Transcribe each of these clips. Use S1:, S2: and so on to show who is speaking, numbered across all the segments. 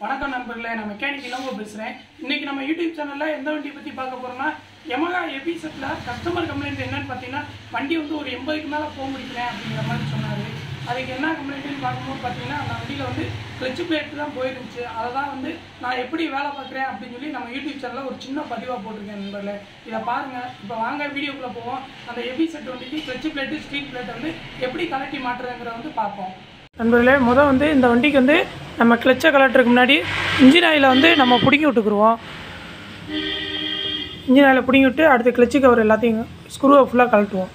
S1: வணக்கம் நண்பர்களே நான் மெக்கானிக் இளங்கோ பேசுகிறேன் இன்னைக்கு நம்ம யூடியூப் சேனலில் எந்த வண்டியை பற்றி பார்க்க போகிறோம்னா யமகா எபிசெட்டில் கஸ்டமர் கம்ப்ளைண்ட் என்னன்னு பார்த்தீங்கன்னா வண்டி வந்து ஒரு எண்பதுக்கு மேலே போக முடிக்கிறேன் அப்படிங்கிற மாதிரி சொன்னார் அதுக்கு என்ன கம்ப்ளைண்ட்னு பார்க்கும்போது பார்த்தீங்கன்னா அந்த வண்டியில் வந்து கிளச்சு பிளேட் தான் போயிருந்துச்சு அதை தான் வந்து நான் எப்படி வேலை பார்க்குறேன் அப்படின்னு சொல்லி நம்ம யூடியூப் சேனலில் ஒரு சின்ன பதிவாக போட்டிருக்கேன் நண்பர்களே இதை பாருங்கள் இப்போ வாங்க வீடியோக்குள்ளே போவோம் அந்த எபிசெட் வண்டிக்கு கிளச்சு பிளேட்டு ஸ்ட்ரீட் பிளேட்டை வந்து எப்படி கலட்டி மாட்டுறதுங்கிறத வந்து பார்ப்போம் நண்பர்களே முதல் வந்து இந்த வண்டிக்கு வந்து நம்ம கிளச்சை கலட்டுறதுக்கு முன்னாடி இன்ஜின் ஆயிலை வந்து நம்ம பிடுங்கி விட்டுக்குருவோம் இன்ஜின் ஆயிலை பிடுங்கி விட்டு அடுத்து கிளச்சு கவர் எல்லாத்தையும் ஸ்க்ரூவை ஃபுல்லாக கலட்டுவோம்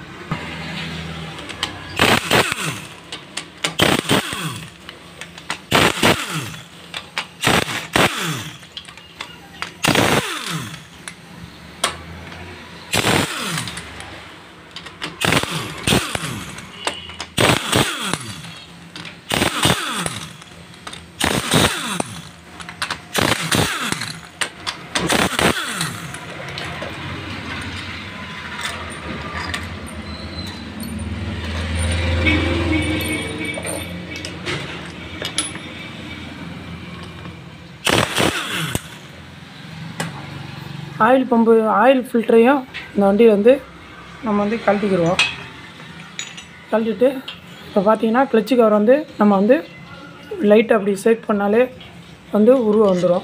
S1: ஆயில் பம்பு ஆயில் ஃபில்டரையும் இந்த வண்டியில் வந்து நம்ம வந்து கழட்டிக்கிடுவோம் கழட்டிட்டு இப்போ பார்த்தீங்கன்னா கிளச்சு கவர் வந்து நம்ம வந்து லைட் அப்படி செட் பண்ணாலே வந்து உருவம் வந்துடும்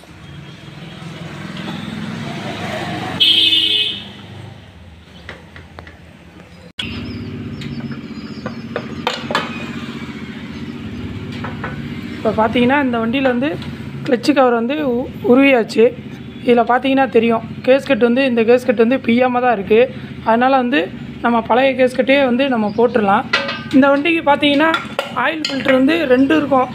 S1: இப்போ பார்த்தீங்கன்னா இந்த வண்டியில் வந்து கிளச்சு கவர் வந்து உ- உருவியாச்சு இதில் பார்த்தீங்கன்னா தெரியும் கேஸ்கட் வந்து இந்த கேஸ்கட் வந்து பிய்யாமல் தான் இருக்குது அதனால் வந்து நம்ம பழைய கேஸ்கட்டே வந்து நம்ம போட்டுடலாம் இந்த வண்டிக்கு பார்த்தீங்கன்னா ஆயில் ஃபில்டர் வந்து ரெண்டு இருக்கும்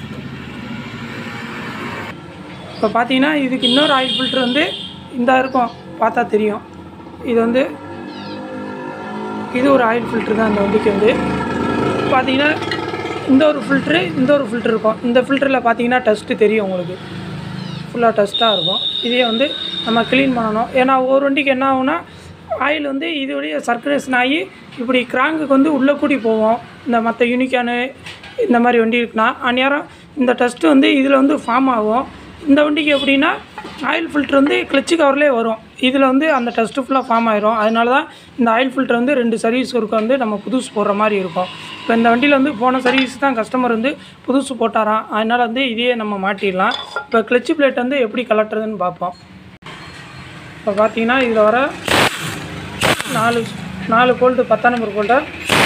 S1: இப்போ பார்த்தீங்கன்னா இதுக்கு இன்னொரு ஆயில் ஃபில்டர் வந்து இந்த இருக்கும் பார்த்தா தெரியும் இது வந்து இது ஒரு ஆயில் ஃபில்டர் தான் இந்த வண்டிக்கு வந்து பார்த்தீங்கன்னா இந்த ஒரு ஃபில்ட்ரு இந்த ஒரு ஃபில்ட்ரு இருக்கும் இந்த ஃபில்டரில் பார்த்தீங்கன்னா டஸ்ட்டு தெரியும் உங்களுக்கு ஃபுல்லாக டஸ்ட்டாக இருக்கும் இதையே வந்து நம்ம க்ளீன் பண்ணணும் ஏன்னா ஒரு வண்டிக்கு என்ன ஆகும்னா ஆயில் வந்து இதோடைய சர்க்குலேஷன் ஆகி இப்படி கிராங்குக்கு வந்து உள்ளே கூடி போவோம் இந்த மற்ற யூனிக்கானு இந்த மாதிரி வண்டி இருக்குன்னா அந்நேரம் இந்த டஸ்ட்டு வந்து இதில் வந்து ஃபார்ம் ஆகும் இந்த வண்டிக்கு எப்படின்னா ஆயில் ஃபில்டர் வந்து கிளச்சு கவர்லேயே வரும் இதில் வந்து அந்த டஸ்ட்டு ஃபுல்லாக ஃபார்ம் ஆயிரும் அதனால தான் இந்த ஆயில் ஃபில்டர் வந்து ரெண்டு சர்வீஸ் ஒர்க்கு வந்து நம்ம புதுசு போடுற மாதிரி இருக்கும் இப்போ இந்த வண்டியில் வந்து போன சர்வீஸ் தான் கஸ்டமர் வந்து புதுசு போட்டாராம் அதனால் வந்து இதையே நம்ம மாட்டிடலாம் இப்போ கிளச்சு பிளேட் வந்து எப்படி கலட்டுறதுன்னு பார்ப்போம் இப்போ பார்த்தீங்கன்னா இதில் வர நாலு நாலு போல்ட்டு பத்தாம் நம்பர் போல்ட்டை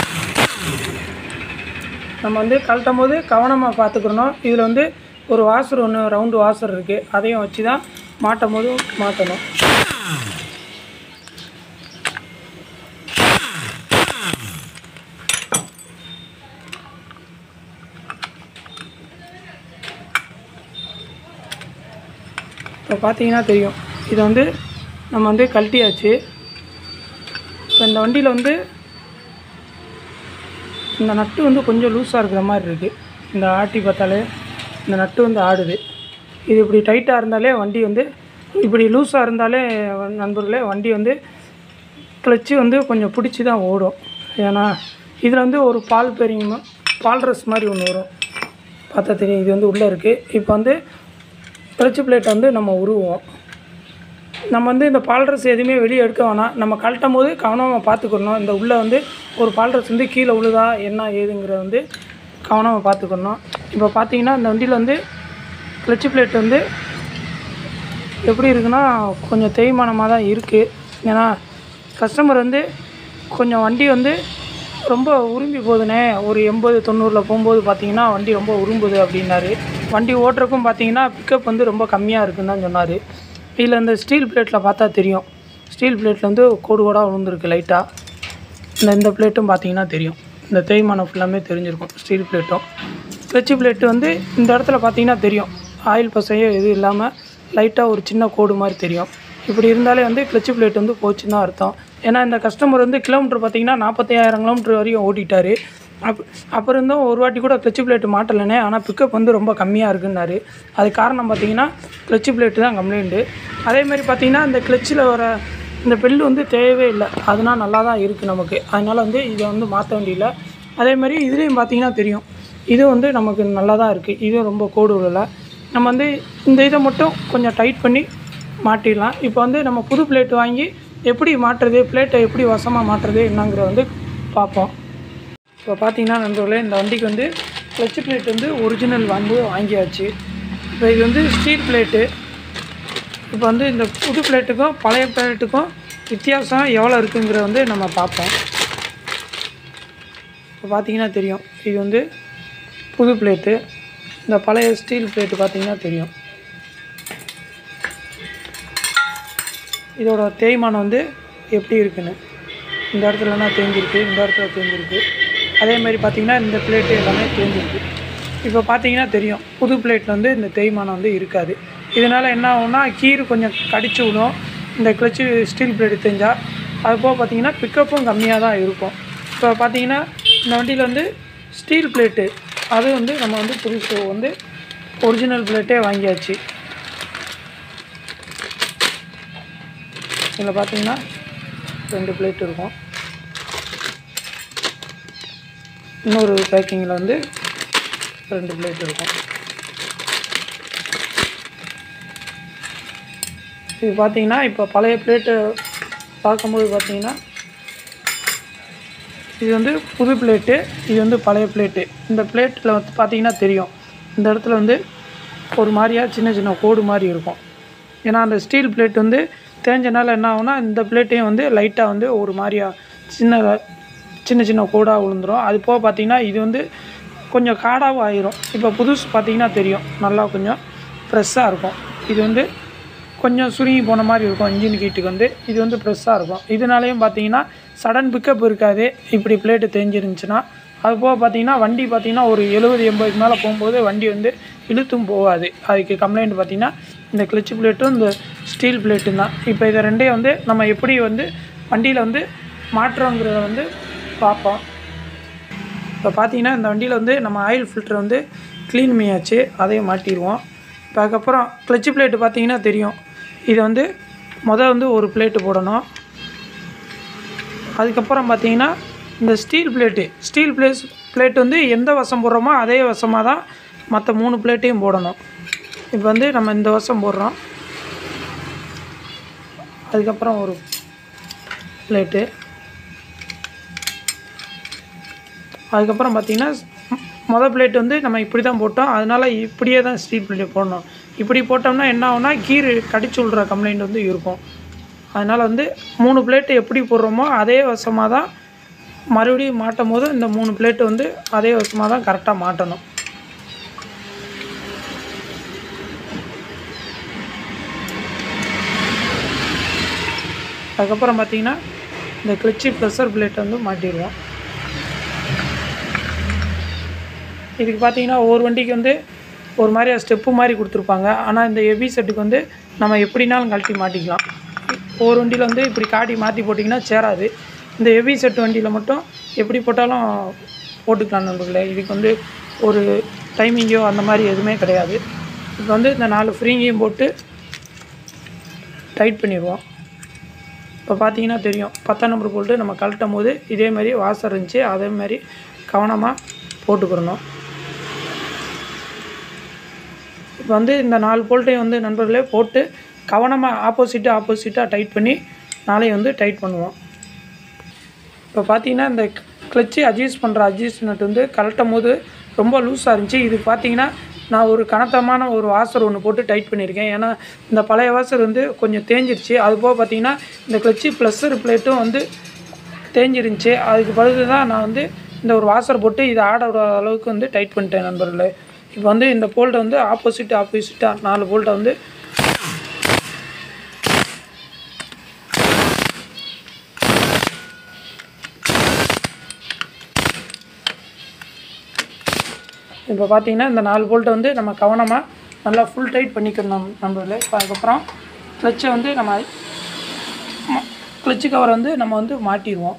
S1: நம்ம வந்து கழட்டும் போது கவனமாக பார்த்துக்கிறணும் இதில் வந்து ஒரு வாசர் ஒன்று ரவுண்டு வாசர் இருக்குது அதையும் வச்சு தான் மாட்டும் போது மாட்டணும் இப்போ பார்த்தீங்கன்னா தெரியும் இது வந்து நம்ம வந்து கழட்டியாச்சு இப்போ இந்த வண்டியில் வந்து இந்த நட்டு வந்து கொஞ்சம் லூஸாக இருக்கிற மாதிரி இருக்குது இந்த ஆட்டி பார்த்தாலே இந்த நட்டு வந்து ஆடுது இது இப்படி டைட்டாக இருந்தாலே வண்டி வந்து இப்படி லூஸாக இருந்தாலே நண்பர்களே வண்டி வந்து கிளச்சு வந்து கொஞ்சம் பிடிச்சி தான் ஓடும் ஏன்னா இதில் வந்து ஒரு பால் பேரிங் பால் ரஸ் மாதிரி ஒன்று வரும் பார்த்தா தெரியும் இது வந்து உள்ளே இருக்குது இப்போ வந்து கிளச்சு பிளேட்டை வந்து நம்ம உருவோம் நம்ம வந்து இந்த பால்ரஸ் எதுவுமே வெளியே எடுக்க வேணாம் நம்ம கழட்டும் போது கவனமாக பார்த்துக்கணும் இந்த உள்ளே வந்து ஒரு பால்ரஸ் வந்து கீழே உழுதா என்ன ஏதுங்கிறத வந்து கவனமாக பார்த்துக்கணும் இப்போ பார்த்தீங்கன்னா இந்த வண்டியில் வந்து கிளச்சு பிளேட் வந்து எப்படி இருக்குன்னா கொஞ்சம் தேய்மானமாக தான் இருக்குது ஏன்னா கஸ்டமர் வந்து கொஞ்சம் வண்டி வந்து ரொம்ப உரும்பி போகுதுண்ணே ஒரு எண்பது தொண்ணூறில் போகும்போது பார்த்தீங்கன்னா வண்டி ரொம்ப உரும்புது அப்படின்னாரு வண்டி ஓட்டுறக்கும் பார்த்தீங்கன்னா பிக்கப் வந்து ரொம்ப கம்மியாக இருக்குன்னு தான் சொன்னார் இதில் இந்த ஸ்டீல் பிளேட்டில் பார்த்தா தெரியும் ஸ்டீல் பிளேட்டில் வந்து கோடு கோடாக விழுந்துருக்கு லைட்டாக இந்த இந்த பிளேட்டும் பார்த்தீங்கன்னா தெரியும் இந்த தேய்மானம் ஃபுல்லாமே தெரிஞ்சிருக்கும் ஸ்டீல் பிளேட்டும் கிளச்சு பிளேட்டு வந்து இந்த இடத்துல பார்த்தீங்கன்னா தெரியும் ஆயில் பசையோ எதுவும் இல்லாமல் லைட்டாக ஒரு சின்ன கோடு மாதிரி தெரியும் இப்படி இருந்தாலே வந்து கிளச்சு பிளேட் வந்து போச்சுன்னு தான் அர்த்தம் ஏன்னா இந்த கஸ்டமர் வந்து கிலோமீட்டர் பார்த்தீங்கன்னா நாற்பத்தையாயிரம் கிலோமீட்டர் வரையும் ஓட்டிட்டாரு அப் அப்புறம் இருந்தும் ஒரு வாட்டி கூட கிளச்சு பிளேட் மாட்டலைனே ஆனால் பிக்கப் வந்து ரொம்ப கம்மியாக இருக்குன்னாரு அது காரணம் பார்த்தீங்கன்னா கிளச்சு பிளேட்டு தான் கம்ப்ளைண்ட்டு அதே மாதிரி பார்த்தீங்கன்னா இந்த கிளச்சில் வர இந்த பெல்லு வந்து தேவையே இல்லை அதனால் நல்லா தான் இருக்குது நமக்கு அதனால் வந்து இதை வந்து மாற்ற வேண்டியதில்லை அதே மாதிரி இதுலேயும் பார்த்தீங்கன்னா தெரியும் இது வந்து நமக்கு நல்லா தான் இருக்குது இதுவும் ரொம்ப கோடு விழல நம்ம வந்து இந்த இதை மட்டும் கொஞ்சம் டைட் பண்ணி மாட்டிடலாம் இப்போ வந்து நம்ம புது பிளேட் வாங்கி எப்படி மாட்டுறது பிளேட்டை எப்படி வசமாக மாட்டுறது என்னங்கிறத வந்து பார்ப்போம் இப்போ பார்த்தீங்கன்னா நண்பர்களே இந்த வண்டிக்கு வந்து கிளச் பிளேட் வந்து ஒரிஜினல் வந்து வாங்கியாச்சு இப்போ இது வந்து ஸ்டீல் பிளேட்டு இப்போ வந்து இந்த புது பிளேட்டுக்கும் பழைய பிளேட்டுக்கும் வித்தியாசம் எவ்வளோ இருக்குங்கிறத வந்து நம்ம பார்ப்போம் இப்போ பார்த்தீங்கன்னா தெரியும் இது வந்து புது பிளேட்டு இந்த பழைய ஸ்டீல் பிளேட்டு பார்த்தீங்கன்னா தெரியும் இதோட தேய்மானம் வந்து எப்படி இருக்குன்னு இந்த இடத்துலனா தேஞ்சிருக்கு இந்த இடத்துல தேஞ்சிருக்கு அதே மாதிரி பார்த்தீங்கன்னா இந்த பிளேட்டு எல்லாமே தேஞ்சிருக்கு இப்போ பார்த்தீங்கன்னா தெரியும் புது பிளேட்டில் வந்து இந்த தேய்மானம் வந்து இருக்காது இதனால் என்ன ஆகும்னா கீறு கொஞ்சம் கடிச்சு விடும் இந்த கிளச்சு ஸ்டீல் பிளேட்டு தேஞ்சால் அது போக பார்த்தீங்கன்னா பிக்கப்பும் கம்மியாக தான் இருக்கும் இப்போ பார்த்தீங்கன்னா இந்த வண்டியில் வந்து ஸ்டீல் பிளேட்டு அது வந்து நம்ம வந்து புதுசு வந்து ஒரிஜினல் பிளேட்டே வாங்கியாச்சு இதில் பார்த்தீங்கன்னா ரெண்டு பிளேட் இருக்கும் இன்னொரு பேக்கிங்கில் வந்து ரெண்டு பிளேட் இருக்கும் இது பார்த்தீங்கன்னா இப்போ பழைய பிளேட்டு பார்க்கும்போது பார்த்தீங்கன்னா இது வந்து புது பிளேட்டு இது வந்து பழைய பிளேட்டு இந்த பிளேட்டில் வந்து பார்த்தீங்கன்னா தெரியும் இந்த இடத்துல வந்து ஒரு மாதிரியா சின்ன சின்ன கோடு மாதிரி இருக்கும் ஏன்னா அந்த ஸ்டீல் பிளேட் வந்து தேஞ்சனால என்ன ஆகும்னா இந்த பிளேட்டையும் வந்து லைட்டாக வந்து ஒரு மாதிரியா சின்ன சின்ன சின்ன கோடாக விழுந்துரும் அது போக பார்த்தீங்கன்னா இது வந்து கொஞ்சம் காடாகவும் ஆயிரும் இப்போ புதுசு பார்த்தீங்கன்னா தெரியும் நல்லா கொஞ்சம் ஃப்ரெஷ்ஷாக இருக்கும் இது வந்து கொஞ்சம் சுருங்கி போன மாதிரி இருக்கும் இன்ஜின் கீட்டுக்கு வந்து இது வந்து ஃப்ரெஷ்ஷாக இருக்கும் இதனாலேயும் பார்த்தீங்கன்னா சடன் பிக்கப் இருக்காது இப்படி பிளேட்டு தேஞ்சிருந்துச்சுன்னா அது போக பார்த்தீங்கன்னா வண்டி பார்த்தீங்கன்னா ஒரு எழுபது எண்பதுக்கு மேலே போகும்போது வண்டி வந்து இழுத்தும் போகாது அதுக்கு கம்ப்ளைண்ட் பார்த்தீங்கன்னா இந்த கிளச்சு பிளேட்டும் இந்த ஸ்டீல் பிளேட்டும் தான் இப்போ இதை ரெண்டையும் வந்து நம்ம எப்படி வந்து வண்டியில் வந்து மாற்றுறோங்கிறத வந்து பார்ப்போம் இப்போ பார்த்தீங்கன்னா இந்த வண்டியில் வந்து நம்ம ஆயில் ஃபில்டர் வந்து க்ளீன் பண்ணியாச்சு அதையும் மாட்டிடுவோம் இப்போ அதுக்கப்புறம் கிளச்சு பிளேட்டு பார்த்தீங்கன்னா தெரியும் இது வந்து மொதல் வந்து ஒரு பிளேட்டு போடணும் அதுக்கப்புறம் பார்த்தீங்கன்னா இந்த ஸ்டீல் பிளேட்டு ஸ்டீல் பிளேஸ் பிளேட் வந்து எந்த வசம் போடுறோமோ அதே வசமாக தான் மற்ற மூணு பிளேட்டையும் போடணும் இப்போ வந்து நம்ம இந்த வசம் போடுறோம் அதுக்கப்புறம் ஒரு பிளேட்டு அதுக்கப்புறம் பார்த்தீங்கன்னா மொதல் பிளேட் வந்து நம்ம இப்படி தான் போட்டோம் அதனால் இப்படியே தான் ஸ்டீல் பிளேட் போடணும் இப்படி போட்டோம்னா என்ன ஆகும்னா கீறு கடிச்சு விட்ற கம்ப்ளைண்ட் வந்து இருக்கும் அதனால் வந்து மூணு பிளேட்டு எப்படி போடுறோமோ அதே வசமாக தான் மறுபடியும் மாட்டும் போது இந்த மூணு பிளேட்டு வந்து அதே வசமாக தான் கரெக்டாக மாட்டணும் அதுக்கப்புறம் பார்த்தீங்கன்னா இந்த கிளச்சி ப்ரெஷர் பிளேட்டை வந்து மாட்டிடுவோம் இதுக்கு பார்த்தீங்கன்னா ஒவ்வொரு வண்டிக்கு வந்து ஒரு மாதிரியா ஸ்டெப்பு மாதிரி கொடுத்துருப்பாங்க ஆனால் இந்த ஹெவி செட்டுக்கு வந்து நம்ம எப்படினாலும் கழட்டி மாட்டிக்கலாம் ஒவ்வொரு வண்டியில் வந்து இப்படி காட்டி மாற்றி போட்டிங்கன்னா சேராது இந்த ஹெவி செட் வண்டியில் மட்டும் எப்படி போட்டாலும் போட்டுக்கலாம் நண்பர்களே இதுக்கு வந்து ஒரு டைமிங்கோ அந்த மாதிரி எதுவுமே கிடையாது இப்போ வந்து இந்த நாலு ஃப்ரீங்கையும் போட்டு டைட் பண்ணிடுவோம் இப்போ பார்த்தீங்கன்னா தெரியும் பத்தாம் நம்பர் போல்ட்டு நம்ம கழட்டும் போது இதே மாதிரி வாசர் இருந்துச்சு அதே மாதிரி கவனமாக போட்டுக்கிறணும் இப்போ வந்து இந்த நாலு போல்ட்டையும் வந்து நண்பர்களே போட்டு கவனமாக ஆப்போசிட்டு ஆப்போசிட்டாக டைட் பண்ணி நாளையும் வந்து டைட் பண்ணுவோம் இப்போ பார்த்தீங்கன்னா இந்த கிளச்சு அட்ஜஸ்ட் பண்ணுற அட்ஜஸ்ட் நட் வந்து கழட்டும் போது ரொம்ப லூஸாக இருந்துச்சு இது பார்த்தீங்கன்னா நான் ஒரு கனத்தமான ஒரு வாசர் ஒன்று போட்டு டைட் பண்ணியிருக்கேன் ஏன்னா இந்த பழைய வாசர் வந்து கொஞ்சம் தேஞ்சிருச்சு அது போக பார்த்தீங்கன்னா இந்த கிளச்சு ப்ளஸ்ஸர் பிளேட்டும் வந்து தேஞ்சிருந்துச்சு அதுக்கு பிறகு தான் நான் வந்து இந்த ஒரு வாசர் போட்டு இதை ஆட விட அளவுக்கு வந்து டைட் பண்ணிட்டேன் நண்பர்களே இப்போ வந்து இந்த போல்ட்டை வந்து ஆப்போசிட் ஆப்போசிட்டாக நாலு போல்ட்டை வந்து இப்போ பார்த்தீங்கன்னா இந்த நாலு போல்ட்டை வந்து நம்ம கவனமாக நல்லா ஃபுல் டைட் பண்ணிக்கணும் நம்மள இப்போ அதுக்கப்புறம் கிளச்சை வந்து நம்ம கிளச்சு கவரை வந்து நம்ம வந்து மாட்டிடுவோம்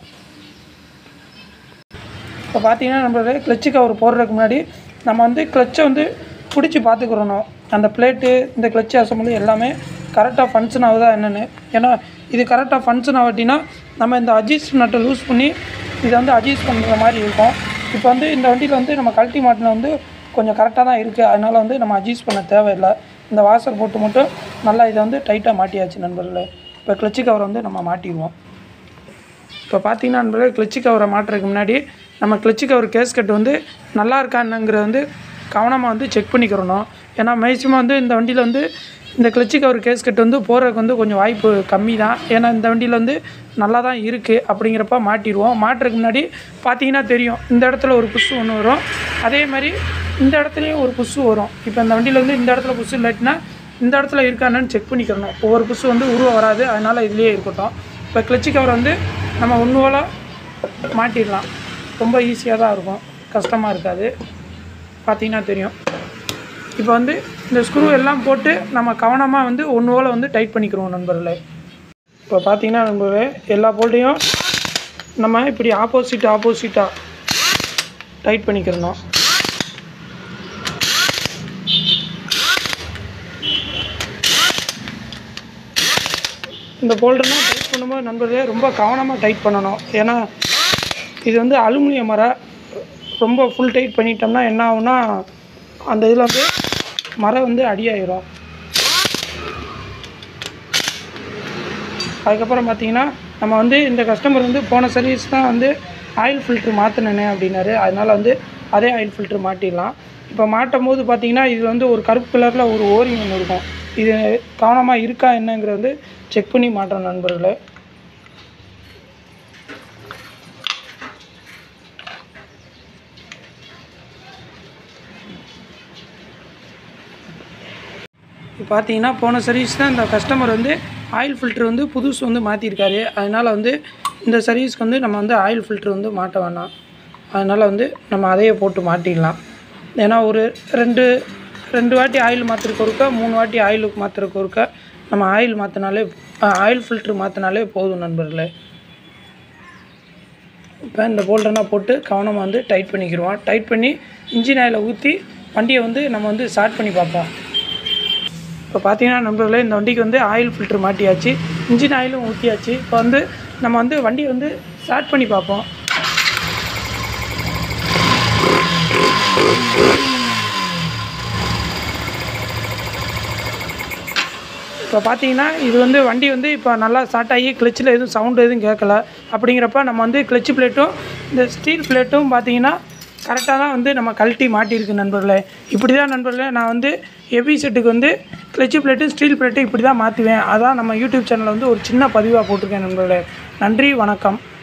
S1: இப்போ பார்த்தீங்கன்னா நம்மளோட கிளச்சு கவர் போடுறதுக்கு முன்னாடி நம்ம வந்து கிளச்சை வந்து பிடிச்சி பார்த்துக்கிறணும் அந்த பிளேட்டு இந்த கிளச்சு அசம்பிளி எல்லாமே கரெக்டாக ஃபங்க்ஷன் ஆகுதா என்னென்னு ஏன்னா இது கரெக்டாக ஃபங்க்ஷன் ஆகட்டினா நம்ம இந்த அட்ஜஸ்ட் நட்டை லூஸ் பண்ணி இதை வந்து அட்ஜஸ்ட் பண்ணுற மாதிரி இருக்கும் இப்போ வந்து இந்த வண்டியில் வந்து நம்ம கழட்டி மாட்டின வந்து கொஞ்சம் கரெக்டாக தான் இருக்குது அதனால் வந்து நம்ம அட்ஜஸ்ட் பண்ண தேவையில்லை இந்த வாசர் போட்டு மட்டும் நல்லா இதை வந்து டைட்டாக மாட்டியாச்சு நண்பர்களே இப்போ கிளச்சு கவரை வந்து நம்ம மாட்டிடுவோம் இப்போ பார்த்தீங்கன்னா நண்பர்களே கிளச்சு கவரை மாட்டுறதுக்கு முன்னாடி நம்ம கிளச்சு கவர் கேஸ்கட் வந்து நல்லா இருக்கான்னுங்கிறத வந்து கவனமாக வந்து செக் பண்ணிக்கிறணும் ஏன்னா மேக்ஸிமம் வந்து இந்த வண்டியில் வந்து இந்த கிளச்சு கவர் கேஸ்கட் வந்து போகிறதுக்கு வந்து கொஞ்சம் வாய்ப்பு கம்மி தான் ஏன்னா இந்த வண்டியில் வந்து நல்லா தான் இருக்குது அப்படிங்கிறப்ப மாட்டிடுவோம் மாட்டுறதுக்கு முன்னாடி பார்த்தீங்கன்னா தெரியும் இந்த இடத்துல ஒரு புஷ் ஒன்று வரும் அதே மாதிரி இந்த இடத்துலையும் ஒரு புஷ் வரும் இப்போ இந்த வண்டியில் வந்து இந்த இடத்துல புஷ் இல்லாட்டினா இந்த இடத்துல இருக்கான்னு செக் பண்ணிக்கிறணும் ஒவ்வொரு புஷ் வந்து உருவ வராது அதனால் இதுலேயே இருக்கட்டும் இப்போ கிளச்சு கவர் வந்து நம்ம ஒன்று மாட்டிடலாம் ரொம்ப ஈஸியாக தான் இருக்கும் கஷ்டமாக இருக்காது பார்த்தீங்கன்னா தெரியும் இப்போ வந்து இந்த ஸ்க்ரூ எல்லாம் போட்டு நம்ம கவனமாக வந்து ஒன்று போல் வந்து டைட் பண்ணிக்கிறோம் நண்பர்களே இப்போ பார்த்தீங்கன்னா நண்பர்களே எல்லா போல்ட்டையும் நம்ம இப்படி ஆப்போசிட் ஆப்போசிட்டாக டைட் பண்ணிக்கிறணும் இந்த போல்டர்லாம் டைட் பண்ணும்போது நண்பர்களே ரொம்ப கவனமாக டைட் பண்ணணும் ஏன்னா இது வந்து அலுமினிய மரம் ரொம்ப ஃபுல் டைட் பண்ணிட்டோம்னா என்ன ஆகும்னா அந்த இதில் வந்து மரம் வந்து அடியாயிரும் அதுக்கப்புறம் பார்த்தீங்கன்னா நம்ம வந்து இந்த கஸ்டமர் வந்து போன சர்வீஸ் தான் வந்து ஆயில் ஃபில்ட்ரு மாற்றினேனே அப்படின்னாரு அதனால் வந்து அதே ஆயில் ஃபில்ட்ரு மாட்டிடலாம் இப்போ மாட்டும் போது பார்த்தீங்கன்னா இதில் வந்து ஒரு கருப்பு கலரில் ஒரு ஓரிங் ஒன்று இருக்கும் இது கவனமாக இருக்கா என்னங்கிறத வந்து செக் பண்ணி மாட்டுறோம் நண்பர்களே இப்போ பார்த்தீங்கன்னா போன சர்வீஸ் தான் இந்த கஸ்டமர் வந்து ஆயில் ஃபில்ட்ரு வந்து புதுசு வந்து மாற்றிருக்காரு அதனால் வந்து இந்த சர்வீஸ்க்கு வந்து நம்ம வந்து ஆயில் ஃபில்ட்ரு வந்து மாட்ட வேணாம் அதனால் வந்து நம்ம அதையே போட்டு மாட்டிடலாம் ஏன்னா ஒரு ரெண்டு ரெண்டு வாட்டி ஆயில் மாற்றுறக்கு ஒருக்கா மூணு வாட்டி ஆயிலுக்கு மாற்றுறக்கு ஒருக்கா நம்ம ஆயில் மாற்றினாலே ஆயில் ஃபில்ட்ரு மாற்றினாலே போதும் நண்பர்களே இப்போ இந்த போல்டர்னா போட்டு கவனமாக வந்து டைட் பண்ணிக்கிடுவோம் டைட் பண்ணி இன்ஜின் ஆயிலை ஊற்றி வண்டியை வந்து நம்ம வந்து ஸ்டார்ட் பண்ணி பார்ப்போம் இப்போ பார்த்தீங்கன்னா நண்பர்களே இந்த வண்டிக்கு வந்து ஆயில் ஃபில்ட்ரு மாட்டியாச்சு இன்ஜின் ஆயிலும் ஊற்றியாச்சு இப்போ வந்து நம்ம வந்து வண்டியை வந்து ஸ்டார்ட் பண்ணி பார்ப்போம் இப்போ பார்த்தீங்கன்னா இது வந்து வண்டி வந்து இப்போ நல்லா ஸ்டார்ட் ஆகி கிளச்சில் எதுவும் சவுண்டு எதுவும் கேட்கல அப்படிங்கிறப்ப நம்ம வந்து கிளச்சு பிளேட்டும் இந்த ஸ்டீல் பிளேட்டும் பார்த்தீங்கன்னா கரெக்டாக தான் வந்து நம்ம கழட்டி மாட்டியிருக்கு நண்பர்களே இப்படி தான் நண்பர்களே நான் வந்து ஹெவி செட்டுக்கு வந்து கிளச்சு பிளேட்டு ஸ்டீல் பிளேட்டு இப்படி தான் மாற்றுவேன் அதான் நம்ம யூடியூப் சேனலில் வந்து ஒரு சின்ன பதிவாக போட்டிருக்கேன் நண்பர்களே நன்றி வணக்கம்